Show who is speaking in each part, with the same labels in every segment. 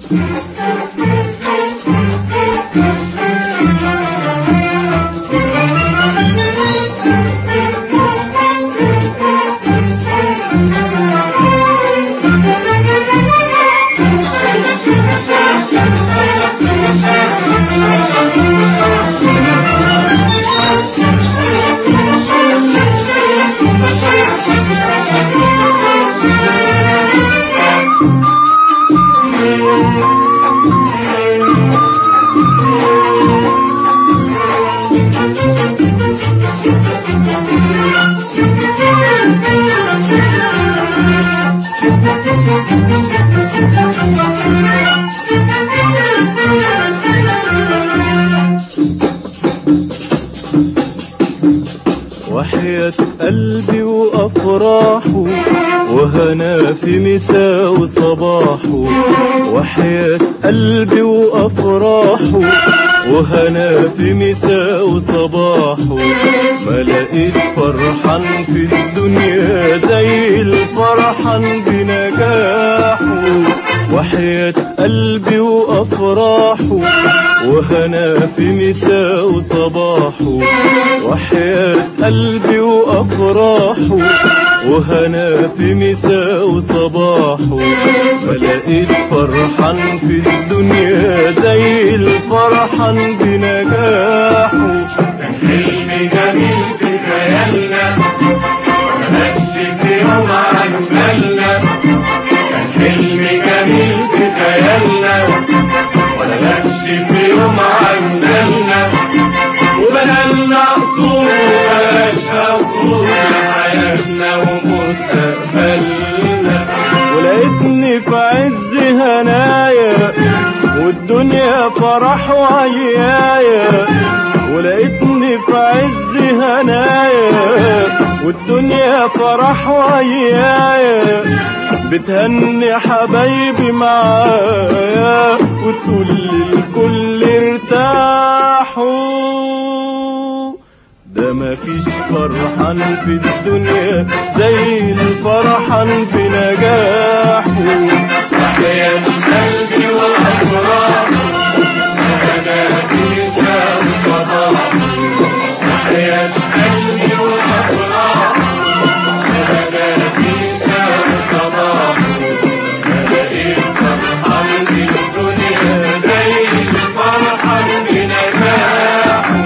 Speaker 1: وحياة قلبي وأفراحه وهنا في مساء وصباحه وحياة قلبي وأفراحه وهنا في مساء وصباحه ما لقيت فرحان في الدنيا زي الفرحان بنجاحه وحياة قلبي وأفراحه وهنا في مساء وصباحه وحياة قلبي وأفراحه وهنا في مساء وصباحه ما لقيت فرحان في الدنيا زي الفرحان بنجاحه
Speaker 2: حلم جميل في خيالنا ملكش في يوم عن بالنا كان حلم جميل في خيالنا ولا لكش في يوم عن بالنا وبنالنا قصور وبلاش قصور حياتنا ومستقبلنا
Speaker 1: ولقيتني في عز هنايا والدنيا فرح وعيايا ولقيتني في عز هنايا والدنيا فرح وعيايا بتهني حبايبي معايا وتقول للكل ارتاحوا ده مفيش فرحان في الدنيا زي الفرحان في نجاحه
Speaker 2: حياة قلبي والأفراح أنا في سام الفضاء حياة قلبي والأفراح أنا في سام الفضاء لقيت فرحان في الدنيا زي الفرحان بنجاحه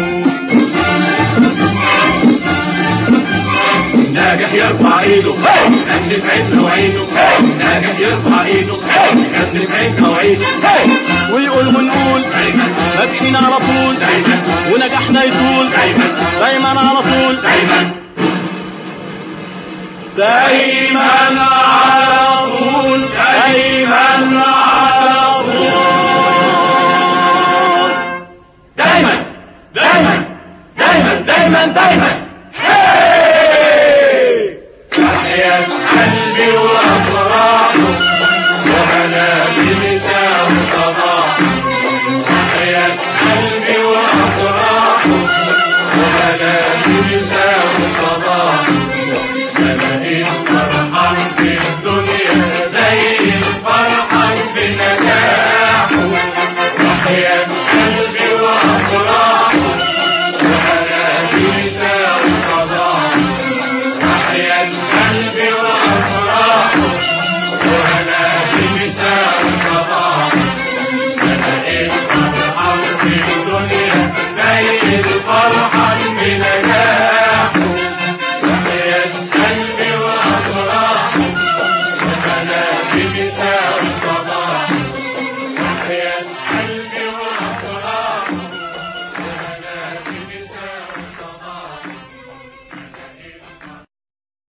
Speaker 2: ناجح يرفع ايده غني في عيننا وعيده ناجح يرفع ايده غني في عيننا وعيده
Speaker 1: ويقول ونقول
Speaker 2: دايما
Speaker 1: ماشيين على طول
Speaker 2: دايما
Speaker 1: ونجاحنا يطول
Speaker 2: دايما
Speaker 1: دايما على طول
Speaker 2: دايما
Speaker 1: دايما على طول دايما على طول
Speaker 2: دايما دايما دايما دايما دايما تحية قلبي وأفراحه وهنا بمساء وصباح تحية قلبي وأفراحه وهنا بمساء وصباح لقيت فرحان في الدنيا زي الفرحان بنجاحه وحياة قلبي وأفراحه وأنا بمساء وصباح وحياة قلبي وأفراحه وأنا بمساء وصباح لقيت فرحان في الدنيا زي الفرحان بنجاحه وحياة قلبي وأفراحه وأنا بمساء وصباح وحياة قلبي